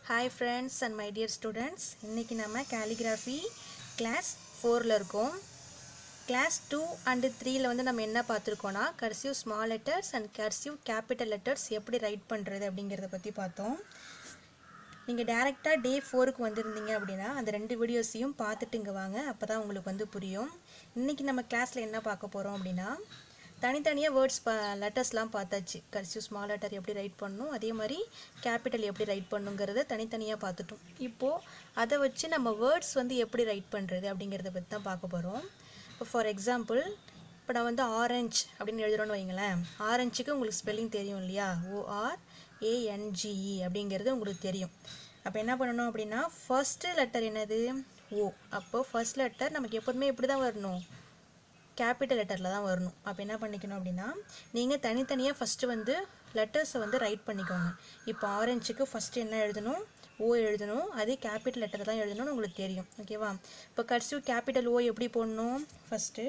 hi friends and my dear students இன்றைக்கி நம்ம calligraphy class ஃபோரில் இருக்கோம் கிளாஸ் டூ அண்டு த்ரீயில் வந்து நம்ம என்ன பார்த்துருக்கோன்னா cursive small letters and cursive capital letters எப்படி ரைட் பண்ணுறது அப்படிங்கிறத பற்றி பார்த்தோம் நீங்கள் டேரெக்டாக டே ஃபோருக்கு வந்திருந்தீங்க அப்படின்னா அந்த ரெண்டு வீடியோஸையும் பார்த்துட்டு இங்கே வாங்க அப்போ தான் உங்களுக்கு வந்து புரியும் இன்றைக்கி நம்ம கிளாஸில் என்ன பார்க்க போகிறோம் அப்படின்னா தனித்தனியாக வேர்ட்ஸ் பா லெட்டர்ஸ்லாம் பார்த்தாச்சு கர்சிவ் ஸ்மால் லெட்டர் எப்படி ரைட் பண்ணணும் அதே மாதிரி கேபிட்டல் எப்படி ரைட் பண்ணுங்கிறத தனித்தனியாக பார்த்துட்டோம் இப்போது அதை வச்சு நம்ம வேர்ட்ஸ் வந்து எப்படி ரைட் பண்ணுறது அப்படிங்கிறத பற்றி தான் பார்க்க போகிறோம் இப்போ ஃபார் எக்ஸாம்பிள் இப்போ நான் வந்து ஆரஞ்ச் அப்படின்னு எழுதுறோன்னு வைங்களேன் ஆரஞ்சுக்கு உங்களுக்கு ஸ்பெல்லிங் தெரியும் இல்லையா ஓஆர் ஏஎன்ஜிஇ அப்படிங்கிறது உங்களுக்கு தெரியும் அப்போ என்ன பண்ணணும் அப்படின்னா ஃபர்ஸ்ட்டு லெட்டர் என்னது ஓ அப்போது ஃபர்ஸ்ட் லெட்டர் நமக்கு எப்போதுமே இப்படி தான் வரணும் கேபிட்டல் லெட்டரில் தான் வரணும் அப்போ என்ன பண்ணிக்கணும் அப்படின்னா நீங்கள் தனித்தனியாக ஃபஸ்ட்டு வந்து லெட்டர்ஸை வந்து ரைட் பண்ணிக்கோங்க இப்போ ஆரஞ்சுக்கு ஃபஸ்ட்டு என்ன எழுதணும் ஓ எழுதணும் அதே கேபிட்டல் லெட்டர் தான் எழுதணும்னு உங்களுக்கு தெரியும் ஓகேவா இப்போ கர்சிவ் கேபிட்டல் ஓ எப்படி போடணும் ஃபஸ்ட்டு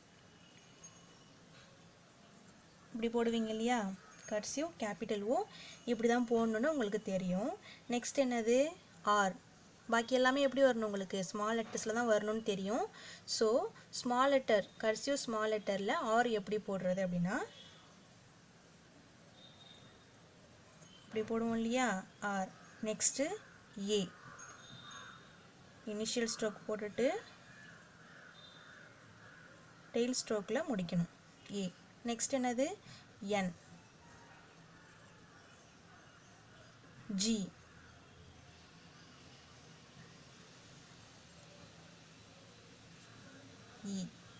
இப்படி போடுவீங்க இல்லையா கர்சிவ் கேபிட்டல் ஓ இப்படி தான் போடணுன்னு உங்களுக்கு தெரியும் நெக்ஸ்ட் என்னது ஆர் பாக்கி எல்லாமே எப்படி வரணும் உங்களுக்கு ஸ்மால் லெட்டர்ஸில் தான் வரணும்னு தெரியும் so small letter cursive small லெட்டரில் ஆர் எப்படி போடுறது அப்படின்னா இப்படி போடுவோம் இல்லையா R next A initial stroke போட்டுட்டு டெய்ல் ஸ்ட்ரோக்கில் முடிக்கணும் ஏ நெக்ஸ்ட் என்னது என் ஜி இ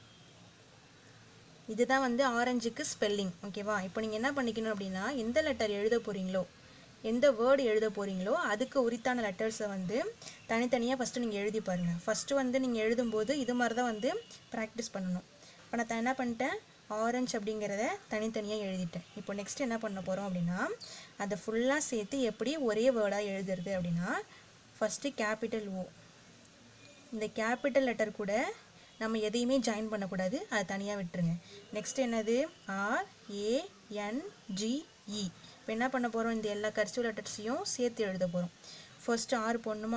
இதுதான் வந்து ஆரஞ்சுக்கு ஸ்பெல்லிங் ஓகேவா இப்போ நீங்கள் என்ன பண்ணிக்கணும் அப்படின்னா எந்த லெட்டர் எழுத போகிறீங்களோ எந்த வேர்டு எழுத போகிறீங்களோ அதுக்கு உரித்தான லெட்டர்ஸை வந்து தனித்தனியாக ஃபஸ்ட்டு நீங்கள் எழுதி பாருங்கள் ஃபஸ்ட்டு வந்து நீங்கள் எழுதும்போது இது மாதிரி தான் வந்து ப்ராக்டிஸ் பண்ணணும் இப்போ நான் என்ன பண்ணிட்டேன் ஆரஞ்ச் அப்படிங்கிறத தனித்தனியாக எழுதிட்டேன் இப்போ நெக்ஸ்ட் என்ன பண்ண போகிறோம் அப்படின்னா அதை ஃபுல்லாக சேர்த்து எப்படி ஒரே வேர்டாக எழுதுறது அப்படின்னா ஃபஸ்ட்டு கேபிட்டல் ஓ இந்த கேபிட்டல் லெட்டர் கூட நம்ம எதையுமே ஜாயின் பண்ணக்கூடாது அதை தனியாக விட்டுருங்க நெக்ஸ்ட் என்னது ஆர் ஏ என் ஜி இ இப்போ என்ன பண்ண போகிறோம் இந்த எல்லா கர்சிவ் லெட்டர்ஸையும் சேர்த்து எழுத போகிறோம் ஃபர்ஸ்ட் ஆர் போடணுமா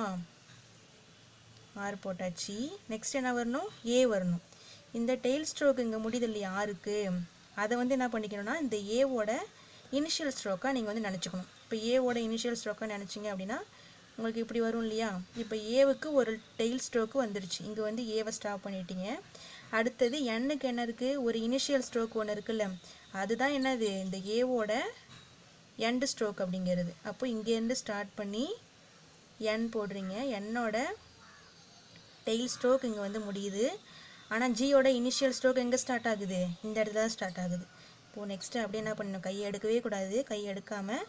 ஆர் போட்டாச்சு நெக்ஸ்ட் என்ன வரணும் ஏ வரணும் இந்த டெய்ல் ஸ்ட்ரோக் இங்கே முடியுது இல்லையா ஆருக்கு அதை வந்து என்ன பண்ணிக்கணும்னா இந்த ஏவோட இனிஷியல் ஸ்ட்ரோக்காக நீங்கள் வந்து நினச்சிக்கணும் இப்போ ஏவோட இனிஷியல் ஸ்ட்ரோக்காக நினச்சிங்க அப்படின்னா உங்களுக்கு இப்படி வரும் இல்லையா இப்போ ஏவுக்கு ஒரு டெய்ல் ஸ்ட்ரோக்கு வந்துருச்சு இங்கே வந்து ஏவை ஸ்டாப் பண்ணிட்டீங்க அடுத்தது எண்ணுக்கு என்ன இருக்குது ஒரு இனிஷியல் ஸ்ட்ரோக் ஒன்று இருக்குல்ல அதுதான் என்னது இந்த ஏவோட எண்டு ஸ்ட்ரோக் அப்படிங்கிறது அப்போ இங்கேருந்து ஸ்டார்ட் பண்ணி என் போடுறீங்க என்னோட டெய்ல் ஸ்ட்ரோக் இங்கே வந்து முடியுது ஆனால் ஜியோட இனிஷியல் ஸ்ட்ரோக் எங்கே ஸ்டார்ட் ஆகுது இந்த இடத்துல தான் ஸ்டார்ட் ஆகுது இப்போது நெக்ஸ்ட்டு அப்படியே என்ன பண்ணணும் கையை எடுக்கவே கூடாது கை எடுக்காமல்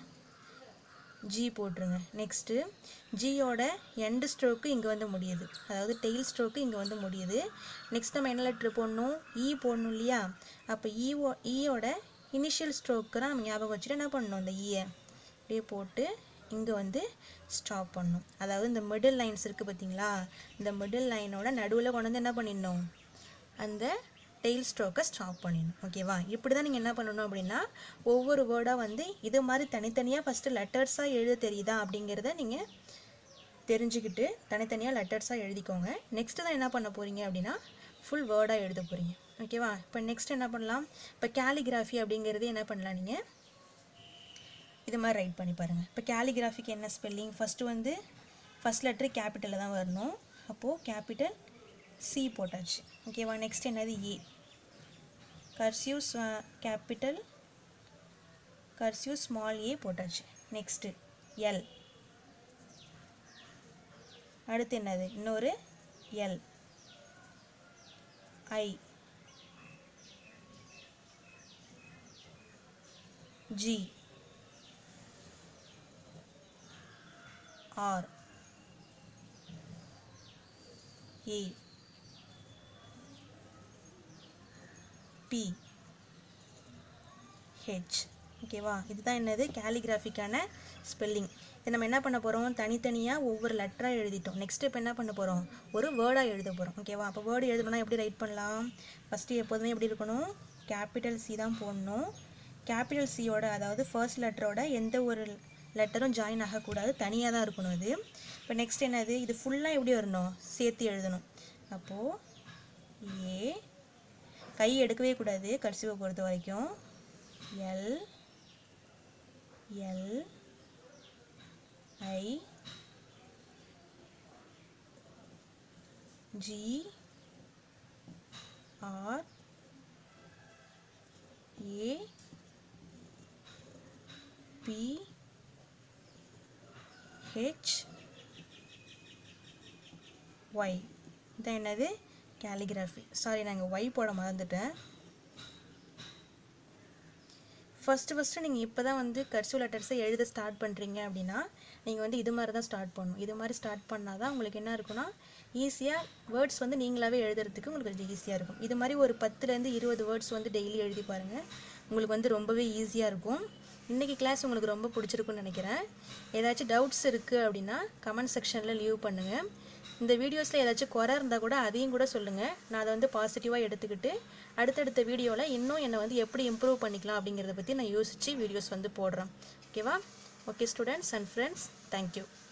ஜி போட்டுருங்க நெக்ஸ்ட்டு ஜியோட எண்டு ஸ்ட்ரோக்கு இங்கே வந்து முடியுது அதாவது டெய்ல் ஸ்ட்ரோக்கு இங்கே வந்து முடியுது நெக்ஸ்ட் நம்ம என்ன லெட்ரு போடணும் இ போடணும் இல்லையா அப்போ ஈஓ ஈயோட இனிஷியல் ஸ்ட்ரோக்கு தான் நம்ம ஞாபகம் வச்சுட்டு என்ன பண்ணணும் இந்த ஈயை அப்படியே போட்டு இங்கே வந்து ஸ்டாப் பண்ணணும் அதாவது இந்த மிடில் லைன்ஸ் இருக்குது பார்த்தீங்களா இந்த மிடில் லைனோட நடுவில் கொண்டு வந்து என்ன பண்ணிடணும் அந்த டெய்ல் ஸ்ட்ரோக்கை ஸ்டாப் பண்ணிடணும் ஓகேவா இப்படி தான் நீங்கள் என்ன பண்ணணும் அப்படின்னா ஒவ்வொரு வேர்டாக வந்து இது மாதிரி தனித்தனியாக ஃபஸ்ட்டு லெட்டர்ஸாக எழுத தெரியுதா அப்படிங்கிறத நீங்கள் தெரிஞ்சுக்கிட்டு தனித்தனியாக லெட்டர்ஸாக எழுதிக்கோங்க நெக்ஸ்ட்டு தான் என்ன பண்ண போகிறீங்க அப்படின்னா ஃபுல் வேர்டாக எழுத போகிறீங்க ஓகேவா இப்போ நெக்ஸ்ட் என்ன பண்ணலாம் இப்போ கேலிகிராஃபி அப்படிங்கிறது என்ன பண்ணலாம் நீங்கள் இது மாதிரி ரைட் பண்ணி பாருங்கள் இப்போ கேலிகிராஃபிக்கு என்ன ஸ்பெல்லிங் ஃபஸ்ட்டு வந்து ஃபஸ்ட் லெட்ரு கேபிட்டலில் தான் வரணும் அப்போது கேபிட்டல் சி போட்டாச்சு ஓகேவா நெக்ஸ்ட் என்னது ஏ கர்சியூ கேபிட்டல் கர்சியூ ஸ்மால் ஏ போட்டாச்சு நெக்ஸ்ட்டு எல் அடுத்து என்னது இன்னொரு L I G R A P H ஓகேவா இதுதான் என்னது கேலிகிராஃபிக்கான ஸ்பெல்லிங் இதை நம்ம என்ன பண்ண போகிறோம் தனித்தனியாக ஒவ்வொரு லெட்டராக எழுதிட்டோம் நெக்ஸ்ட் இப்போ என்ன பண்ண போகிறோம் ஒரு வேர்டாக எழுத போகிறோம் ஓகேவா அப்போ வேர்டு எழுதணும்னா எப்படி ரைட் பண்ணலாம் ஃபஸ்ட்டு எப்போதுமே எப்படி இருக்கணும் கேபிட்டல் சி தான் போடணும் கேபிட்டல் சியோட அதாவது ஃபர்ஸ்ட் லெட்டரோட எந்த ஒரு லெட்டரும் ஜாயின் ஆகக்கூடாது தனியாக தான் இருக்கணும் அது இப்போ நெக்ஸ்ட் என்னது இது ஃபுல்லாக எப்படி வரணும் சேர்த்து எழுதணும் அப்போது ஏ கை எடுக்கவே கூடாது கர்சிவை பொறுத்த வரைக்கும் L L I G R A P H Y இதான் என்னது கேலிகிராஃபி சாரி நாங்கள் ஒய் போட மறந்துட்டேன் ஃபஸ்ட்டு ஃபஸ்ட்டு நீங்கள் இப்போ தான் வந்து கர்சிவ் லெட்டர்ஸை எழுத ஸ்டார்ட் பண்ணுறீங்க அப்படின்னா நீங்கள் வந்து இது மாதிரி தான் ஸ்டார்ட் பண்ணணும் இது மாதிரி ஸ்டார்ட் பண்ணால் தான் உங்களுக்கு என்ன இருக்குன்னா ஈஸியாக வேர்ட்ஸ் வந்து நீங்களாகவே எழுதுறதுக்கு உங்களுக்கு கொஞ்சம் ஈஸியாக இருக்கும் இது மாதிரி ஒரு பத்துலேருந்து இருபது வேர்ட்ஸ் வந்து டெய்லி எழுதி பாருங்கள் உங்களுக்கு வந்து ரொம்பவே ஈஸியாக இருக்கும் இன்றைக்கி கிளாஸ் உங்களுக்கு ரொம்ப பிடிச்சிருக்குன்னு நினைக்கிறேன் ஏதாச்சும் டவுட்ஸ் இருக்குது அப்படின்னா கமெண்ட் செக்ஷனில் லீவ் பண்ணுங்கள் இந்த வீடியோஸில் ஏதாச்சும் குறை இருந்தால் கூட அதையும் கூட சொல்லுங்கள் நான் அதை வந்து பாசிட்டிவாக எடுத்துக்கிட்டு அடுத்தடுத்த வீடியோவில் இன்னும் என்னை வந்து எப்படி இம்ப்ரூவ் பண்ணிக்கலாம் அப்படிங்கிறத பற்றி நான் யோசித்து வீடியோஸ் வந்து போடுறேன் ஓகேவா okay students and friends thank you